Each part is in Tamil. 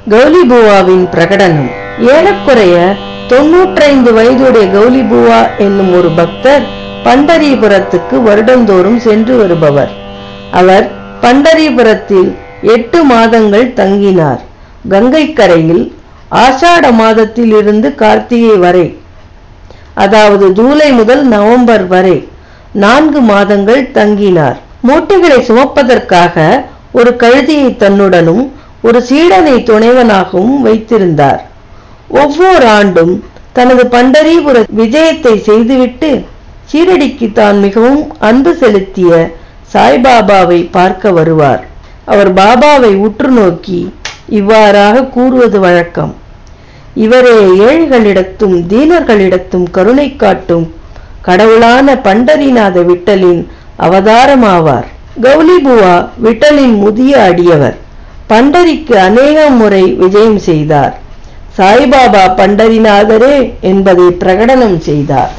கௌலிபுவாவின் பிரகடனம் ஏறக்குறைய தொன்னூற்றைந்து வயதுடைய கௌலிபுவா என்னும் ஒரு பக்தர் பண்டரிபுரத்துக்கு வருடந்தோறும் சென்று வருபவர் அவர் பண்டரிபுரத்தில் எட்டு மாதங்கள் தங்கினார் கங்கை கரையில் ஆஷாட மாதத்தில் இருந்து கார்த்திகை வரை அதாவது ஜூலை முதல் நவம்பர் வரை நான்கு மாதங்கள் தங்கினார் மூட்டைகளை சுமப்பதற்காக ஒரு கழுதியை தன்னுடனும் ஒரு சீடனை துணைவனாகவும் வைத்திருந்தார் ஒவ்வொரு ஆண்டும் தனது பண்டரிபுர விஜயத்தை செய்துவிட்டு ஷீரடிக்கு தான் மிகவும் அன்பு செலுத்திய சாய்பாபாவை பார்க்க வருவார் அவர் பாபாவை உற்று நோக்கி இவ்வாறாக கூறுவது வழக்கம் இவரே ஏழைகளிடத்தும் தீனர்களிடத்தும் கருணை காட்டும் கடவுளான பண்டரிநாத விட்டலின் அவதாரமாவார் கௌலிபுவா விட்டலின் முதிய அடியவர் பண்டரிக்கு அநேக முறை விஜயம் செய்தார் சாய்பாபா பண்டரிநாதரே என்பதை பிரகடனம் செய்தார்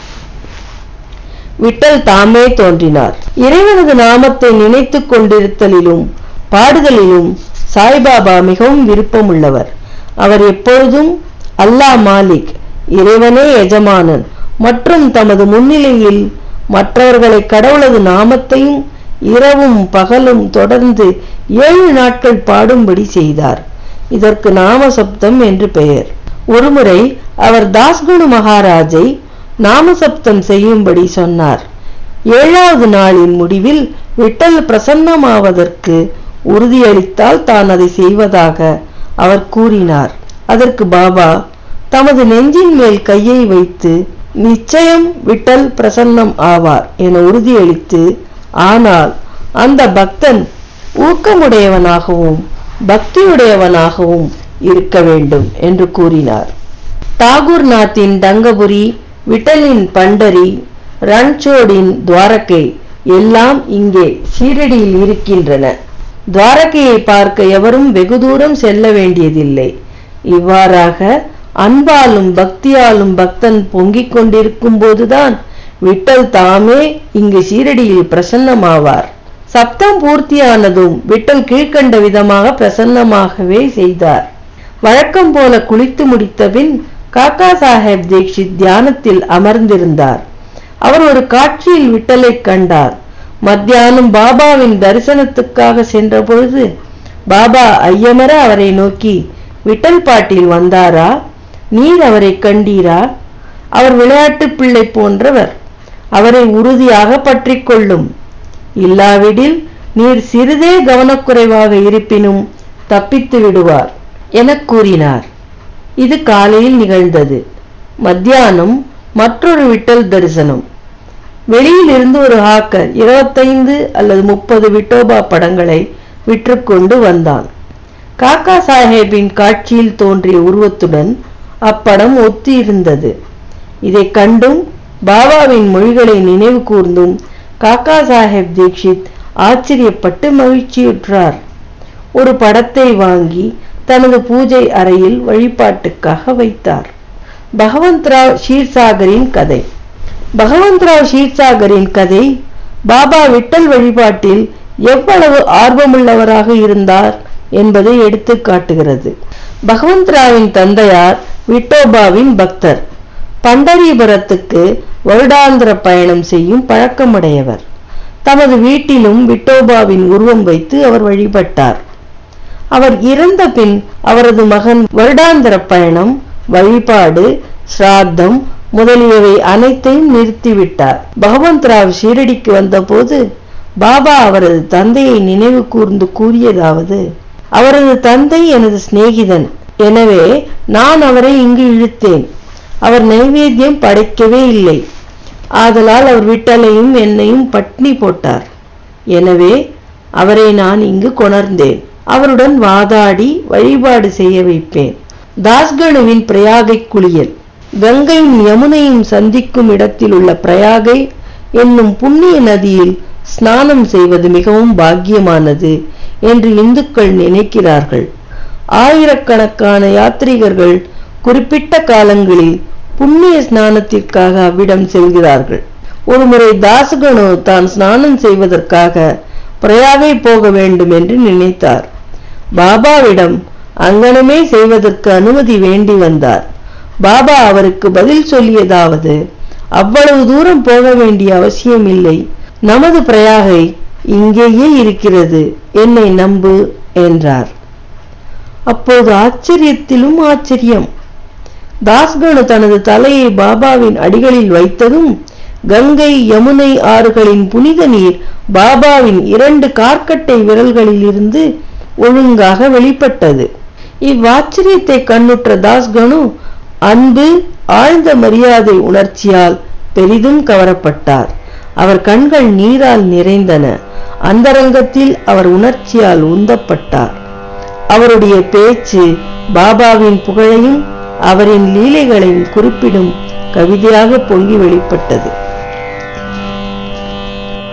விட்டல் தாமே தோன்றினார் இறைவனது நாமத்தை நினைத்துக் கொண்டிருத்தலிலும் பாடுதலிலும் சாய்பாபா மிகவும் விருப்பமுள்ளவர் அவர் எப்பொழுதும் அல்லாஹ் மாலிக் இறைவனே எஜமானன் மற்றும் தமது முன்னிலையில் மற்றவர்களை கடவுளது நாமத்தையும் இரவும் பகலும் தொடர்ந்து ஏழு நாட்கள் பாடும்படி செய்தார் இதற்கு நாம சப்தம் என்று பெயர் ஒருமுறை அவர் தாஸ்குணு மகாராஜை நாமசப்தம் செய்யும்படி சொன்னார் ஏழாவது நாளின் முடிவில் விட்டல் பிரசன்னமாவதற்கு உறுதியளித்தால் தான் அதை செய்வதாக அவர் கூறினார் அதற்கு பாபா தமது நெஞ்சின் மேல் கையை வைத்து நிச்சயம் விட்டல் பிரசன்னம் ஆவார் என உறுதியளித்து ஆனால் அந்த பக்தன் ஊக்கமுடையவனாகவும் பக்தியுடையவனாகவும் இருக்க வேண்டும் என்று கூறினார் தாகூர் நாத்தின் டங்கபுரி விட்டலின் பண்டரி ரன்சோடின் துவாரகை எல்லாம் இங்கே ஷீரடியில் இருக்கின்றன துவாரகையை பார்க்க எவரும் வெகு தூரம் செல்ல வேண்டியதில்லை இவ்வாறாக அன்பாலும் பக்தியாலும் பக்தன் பொங்கிக் கொண்டிருக்கும் போதுதான் விட்டல் தாமே இங்கு ஷீரடியில் பிரசன்னமாவார் சப்தம் பூர்த்தியானதும் விட்டல் கீழ்க்கண்ட விதமாக பிரசன்னமாகவே செய்தார் வழக்கம் போல குளித்து முடித்தபின் காக்கா சாஹேப் தீக்ஷித் தியானத்தில் அமர்ந்திருந்தார் அவர் ஒரு காட்சியில் விட்டலை கண்டார் மத்தியானம் பாபாவின் தரிசனத்துக்காக சென்ற பொழுது பாபா ஐயமர அவரை நோக்கி விட்டல் பாட்டில் வந்தாரா நீர் அவரை கண்டீரா அவர் விளையாட்டு பிள்ளை போன்றவர் அவரை உறுதியாக பற்றிக் கொள்ளும் இல்லாவிடில் நீர் சிறிதே கவனக்குறைவாக இருப்பினும் தப்பித்து விடுவார் எனக் கூறினார் இது காலையில் நிகழ்ந்தது மத்தியானம் மற்றொரு விட்டல் தரிசனம் வெளியில் இருந்து ஒரு ஹாக்கர் இருபத்தைந்து அல்லது முப்பது விட்டோபா படங்களை விற்றுக்கொண்டு வந்தான் காக்கா சாஹேபின் காட்சியில் தோன்றிய உருவத்துடன் அப்படம் ஒத்து இருந்தது இதை கண்டும் பாபாவின் மொழிகளை நினைவு கூர்ந்தும் காக்கா சாஹேப் தீக்ஷித் ஆச்சரியப்பட்டு மகிழ்ச்சியுற்றார் ஒரு படத்தை வாங்கி தனது பூஜை அறையில் வழிபாட்டுக்காக வைத்தார் பகவந்த்ராவ் ஷீர்சாகரின் கதை பகவந்த்ராவ் ஷீர்சாகரின் கதை பாபா விட்டல் வழிபாட்டில் எவ்வளவு ஆர்வமுள்ளவராக இருந்தார் என்பதை எடுத்து காட்டுகிறது பகவந்த்ராவின் தந்தையார் விட்டோபாவின் பக்தர் பண்டரிபுரத்துக்கு வருடாந்திர பயணம் செய்யும் பழக்கமுடையவர் தமது வீட்டிலும் விட்டோபாவின் உருவம் வைத்து அவர் வழிபட்டார் அவர் இறந்த பின் அவரது மகன் வருடாந்திர பயணம் வழிபாடு சிராத்தம் முதலியவை அனைத்தையும் நிறுத்திவிட்டார் பகவந்த்ராவ் ஷீரடிக்கு வந்தபோது பாபா அவரது தந்தையை நினைவு கூர்ந்து கூறியதாவது அவரது தந்தை எனது சிநேகிதன் எனவே நான் அவரை இங்கு இழுத்தேன் அவர் நைவேத்தியம் படைக்கவே இல்லை ஆதலால் அவர் விட்டலையும் என்னையும் பட்னி போட்டார் எனவே அவரை நான் இங்கு கொணர்ந்தேன் அவருடன் வாதாடி வழிபாடு செய்ய வைப்பேன் தாஸ்கணுவின் பிரயாகை குளியல் கங்கையும் யமுனையும் சந்திக்கும் இடத்தில் உள்ள பிரயாகை என்னும் புண்ணிய நதியில் ஸ்நானம் செய்வது மிகவும் பாக்கியமானது என்று இந்துக்கள் நினைக்கிறார்கள் ஆயிரக்கணக்கான யாத்ரீகர்கள் குறிப்பிட்ட காலங்களில் புண்ணிய ஸ்நானத்திற்காக அவ்விடம் செல்கிறார்கள் ஒருமுறை தாசகனோ தான் ஸ்நானம் செய்வதற்காக பிரயாகை போக வேண்டும் என்று நினைத்தார் பாபாவிடம் அங்கனமே செய்வதற்கு அனுமதி வேண்டி வந்தார் பாபா அவருக்கு பதில் சொல்லியதாவது அவ்வளவு தூரம் போக வேண்டிய அவசியம் இல்லை நமது பிரயாகை இங்கேயே இருக்கிறது என்னை நம்பு என்றார் அப்போது ஆச்சரியத்திலும் ஆச்சரியம் தாஸ்கனு தனது தலையை பாபாவின் அடிகளில் வைத்ததும் கங்கை யமுனை ஆறுகளின் புனித நீர் பாபாவின் இரண்டு கார்க்கட்டை விரல்களில் இருந்து ஒழுங்காக வெளிப்பட்டது இவ்வாச்சரியத்தை கண்ணுற்ற தாஸ்கனு அன்பு ஆழ்ந்த மரியாதை உணர்ச்சியால் பெரிதும் கவரப்பட்டார் அவர் கண்கள் நீரால் நிறைந்தன அந்தரங்கத்தில் அவர் உணர்ச்சியால் உந்தப்பட்டார் அவருடைய பேச்சு பாபாவின் புகழையும் அவரின் லீலைகளையும் குறிப்பிடும் கவிதையாக பொங்கி வெளிப்பட்டது